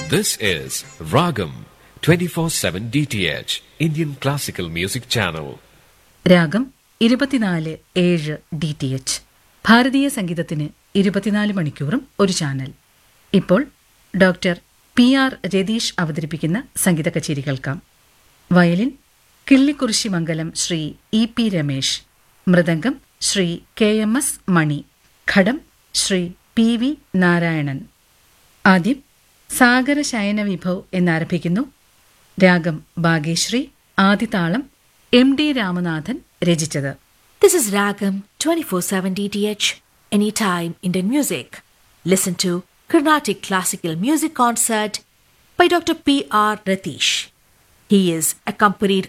This is Ragam 24/7 DTH Indian Classical Music Channel. രാഗം ഇരുപത്തിനാല് ഏഴ് ഡി ടി എച്ച് ഭാരതീയ സംഗീതത്തിന് ഇരുപത്തിനാല് മണിക്കൂറും ഒരു ചാനൽ ഇപ്പോൾ ഡോക്ടർ പി ആർ രതീഷ് അവതരിപ്പിക്കുന്ന സംഗീത കച്ചേരി കേൾക്കാം violin Killikkurissi Mangalam Sri E P Ramesh mridangam Sri K M S Mani ghatam Sri P V Narayanan ആദ്യം സാഗര ശയന വിഭവ് എന്നാരംഭിക്കുന്നു രാഗം ഭാഗ്യശ്രീ ആദിതാളം എം ഡി രാമനാഥൻ രചിച്ചത് This is Ragam 24/7 DTH Anytime Indian Music. Listen to Carnatic Classical Music Concert by Dr. P. R. Ratish. He is accompanied